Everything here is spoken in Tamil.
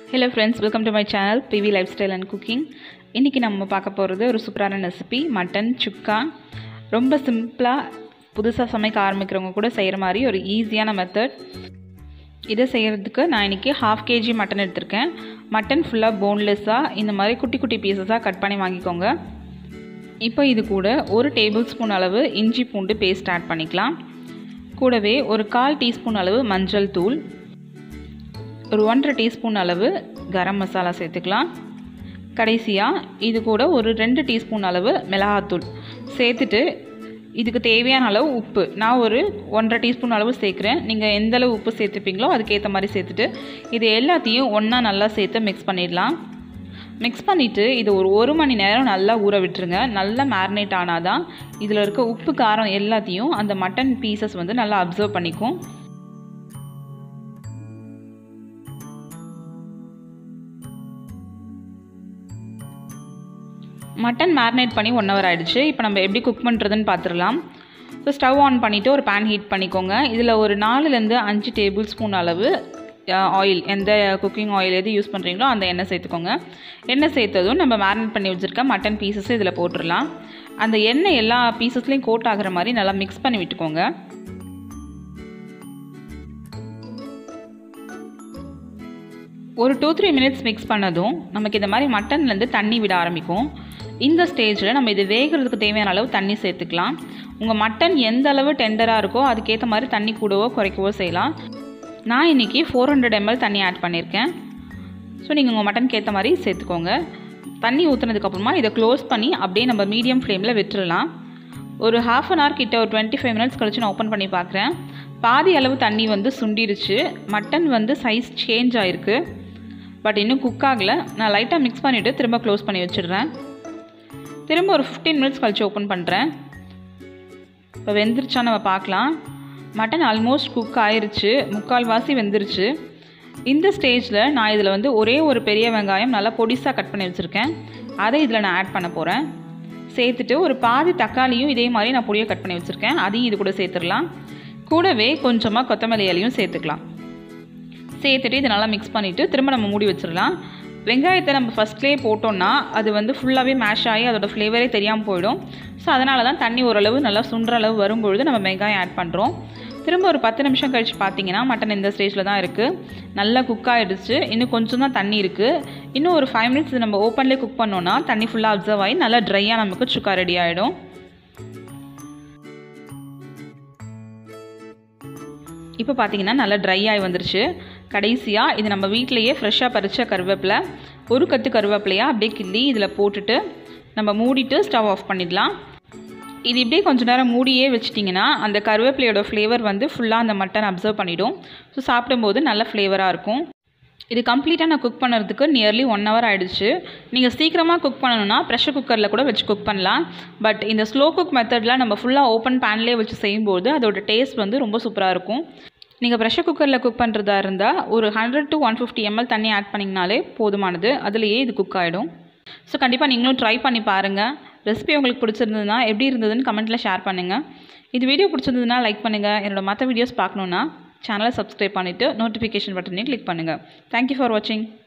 hello friends welcome to my channel PV lifestyle and cooking இன்றைக்கி நம்ம பார்க்க போகிறது ஒரு சூப்பரான ரெசிபி மட்டன் சுக்கா ரொம்ப சிம்பிளாக புதுசாக சமைக்க ஆரம்பிக்கிறவங்க கூட செய்கிற மாதிரி ஒரு ஈஸியான மெத்தட் இதை செய்கிறதுக்கு நான் இன்றைக்கி ஹாஃப் கேஜி மட்டன் எடுத்திருக்கேன் மட்டன் ஃபுல்லாக போன்லெஸ்ஸாக இந்த மாதிரி குட்டி குட்டி பீசஸாக கட் பண்ணி வாங்கிக்கோங்க இப்போ இது கூட ஒரு டேபிள் ஸ்பூன் அளவு இஞ்சி பூண்டு பேஸ்ட் ஆட் பண்ணிக்கலாம் கூடவே ஒரு கால் டீஸ்பூன் அளவு மஞ்சள் தூள் ஒரு ஒன்றரை டீஸ்பூன் அளவு கரம் மசாலா சேர்த்துக்கலாம் கடைசியாக இது கூட ஒரு ரெண்டு டீஸ்பூன் அளவு மிளகாத்தூள் சேர்த்துட்டு இதுக்கு தேவையான அளவு உப்பு நான் ஒரு ஒன்றரை டீஸ்பூன் அளவு சேர்க்குறேன் நீங்கள் எந்த அளவு உப்பு சேர்த்துப்பீங்களோ அதுக்கேற்ற மாதிரி சேர்த்துட்டு இது எல்லாத்தையும் ஒன்றா நல்லா சேர்த்து மிக்ஸ் பண்ணிடலாம் மிக்ஸ் பண்ணிவிட்டு இது ஒரு ஒரு மணி நேரம் நல்லா ஊற விட்டுருங்க நல்லா மேரினேட் ஆனால் தான் இதில் இருக்க உப்பு காரம் எல்லாத்தையும் அந்த மட்டன் பீசஸ் வந்து நல்லா அப்சர்வ் பண்ணிக்கும் மட்டன் மேரினேட் பண்ணி ஒன் ஹவர் ஆகிடுச்சு இப்போ நம்ம எப்படி குக் பண்ணுறதுன்னு பார்த்துடலாம் ஸோ ஸ்டவ் ஆன் பண்ணிவிட்டு ஒரு பேன் ஹீட் பண்ணிக்கோங்க இதில் ஒரு நாலுலேருந்து அஞ்சு டேபிள் ஸ்பூன் அளவு ஆயில் எந்த குக்கிங் ஆயில் எது யூஸ் பண்ணுறீங்களோ அந்த எண்ணெய் சேர்த்துக்கோங்க எண்ணெய் சேர்த்ததும் நம்ம மேரினேட் பண்ணி வச்சுருக்க மட்டன் பீசஸ் இதில் போட்டுடலாம் அந்த எண்ணெய் எல்லா பீசஸ்லேயும் கோட் ஆகிற மாதிரி நல்லா மிக்ஸ் பண்ணி விட்டுக்கோங்க ஒரு டூ த்ரீ மினிட்ஸ் மிக்ஸ் பண்ணதும் நமக்கு இந்த மாதிரி மட்டன்லேருந்து தண்ணி விட ஆரம்பிக்கும் இந்த ஸ்டேஜில் நம்ம இது வேகிறதுக்கு தேவையான அளவு தண்ணி சேர்த்துக்கலாம் உங்கள் மட்டன் எந்த அளவு டெண்டராக இருக்கோ அதுக்கேற்ற மாதிரி தண்ணி கூடவோ குறைக்கவோ செய்யலாம் நான் இன்றைக்கி ஃபோர் ஹண்ட்ரட் எம்எல் தண்ணி ஆட் பண்ணியிருக்கேன் ஸோ நீங்கள் உங்கள் மட்டனுக்கு ஏற்ற மாதிரி சேர்த்துக்கோங்க தண்ணி ஊற்றுனதுக்கப்புறமா இதை க்ளோஸ் பண்ணி அப்படியே நம்ம மீடியம் ஃப்ளேமில் விட்டுறலாம் ஒரு ஹாஃப் அன் ஹவர் கிட்ட ஒரு டுவெண்ட்டி ஃபைவ் மினிட்ஸ் கழிச்சு நான் ஓப்பன் பண்ணி பார்க்குறேன் பாதி அளவு தண்ணி வந்து சுண்டிருச்சு மட்டன் வந்து சைஸ் சேஞ்ச் ஆகிருக்கு பட் இன்னும் குக் ஆகலை நான் லைட்டாக மிக்ஸ் பண்ணிவிட்டு திரும்ப க்ளோஸ் பண்ணி வச்சிடுறேன் திரும்ப ஒரு ஃபிஃப்டீன் மினிட்ஸ் கழிச்சு ஓப்பன் பண்ணுறேன் இப்போ வெந்துருச்சா நம்ம பார்க்கலாம் மட்டன் ஆல்மோஸ்ட் குக் ஆயிருச்சு முக்கால் வாசி வெந்துருச்சு இந்த ஸ்டேஜில் நான் இதில் வந்து ஒரே ஒரு பெரிய வெங்காயம் நல்லா பொடிசாக கட் பண்ணி வச்சுருக்கேன் அதை இதில் நான் ஆட் பண்ண போகிறேன் சேர்த்துட்டு ஒரு பாதி தக்காளியும் இதே மாதிரி நான் பொடியை கட் பண்ணி வச்சுருக்கேன் அதையும் இது கூட சேர்த்துடலாம் கூடவே கொஞ்சமாக கொத்தமல்லி இலையும் சேர்த்துக்கலாம் சேர்த்துட்டு இதை நல்லா மிக்ஸ் பண்ணிவிட்டு திரும்ப நம்ம மூடி வச்சிடலாம் வெங்காயத்தை நம்ம ஃபஸ்ட்லேயே போட்டோம்னா அது வந்து ஃபுல்லாகவே மேஷ் ஆகி அதோட ஃப்ளேவரே தெரியாமல் போயிடும் ஸோ அதனால தான் தண்ணி ஓரளவு நல்லா சுண்டுற அளவு வரும்பொழுது நம்ம வெங்காயம் ஆட் பண்ணுறோம் திரும்ப ஒரு பத்து நிமிஷம் கழித்து பார்த்தீங்கன்னா மட்டன் இந்த ஸ்டேஜில் தான் இருக்குது நல்லா குக் ஆகிடுச்சு இன்னும் கொஞ்சம் தான் தண்ணி இருக்குது இன்னும் ஒரு ஃபைவ் மினிட்ஸ் நம்ம ஓப்பன்லேயே குக் பண்ணோன்னா தண்ணி ஃபுல்லாக அப்சர்வ் ஆகி நல்லா ட்ரையாக நமக்கு சுக்கா ரெடி ஆகிடும் இப்போ பார்த்தீங்கன்னா நல்லா ட்ரை ஆகி வந்துருச்சு கடைசியாக இது நம்ம வீட்டிலையே ஃப்ரெஷ்ஷாக பறித்த கருவேப்பிலை ஒரு கத்து கருவேப்பிலையாக அப்படியே கிள்ளி இதில் போட்டுட்டு நம்ம மூடிட்டு ஸ்டவ் ஆஃப் பண்ணிடலாம் இது இப்படியே கொஞ்ச நேரம் மூடியே வச்சிட்டிங்கன்னா அந்த கருவேப்பிலையோட ஃப்ளேவர் வந்து ஃபுல்லாக அந்த மட்டன் அப்சர்வ் பண்ணிவிடும் ஸோ சாப்பிடும்போது நல்ல ஃப்ளேவராக இருக்கும் இது கம்ப்ளீட்டாக நான் குக் பண்ணுறதுக்கு நியர்லி ஒன் ஹவர் ஆகிடுச்சு நீங்கள் சீக்கிரமாக குக் பண்ணணும்னா ப்ரெஷர் குக்கரில் கூட வச்சு குக் பண்ணலாம் பட் இந்த ஸ்லோ குக் மெத்தடில் நம்ம ஃபுல்லாக ஓப்பன் பேன்லேயே வச்சு செய்யும்போது அதோட டேஸ்ட் வந்து ரொம்ப சூப்பராக இருக்கும் நீங்கள் ப்ரெஷர் குக்கரில் குக் பண்ணுறதா இருந்தால் ஒரு hundred to one fifty ML தண்ணி ஆட் பண்ணிங்கனாலே போதுமானது அதுலேயே இது குக் ஆகிடும் ஸோ கண்டிப்பாக நீங்களும் ட்ரை பண்ணி பாருங்கள் ரெசிபி உங்களுக்கு பிடிச்சிருந்ததுன்னா எப்படி இருந்ததுன்னு கமெண்ட்டில் ஷேர் பண்ணுங்கள் இது வீடியோ பிடிச்சிருந்ததுன்னா லைக் பண்ணுங்கள் என்னோடய மற்ற வீடியோஸ் பார்க்கணுன்னா சேனலை சப்ஸ்கிரைப் பண்ணிவிட்டு நோட்டிஃபிகேஷன் பட்டனையும் கிளிக் பண்ணுங்கள் தேங்க்யூ ஃபார் வாட்சிங்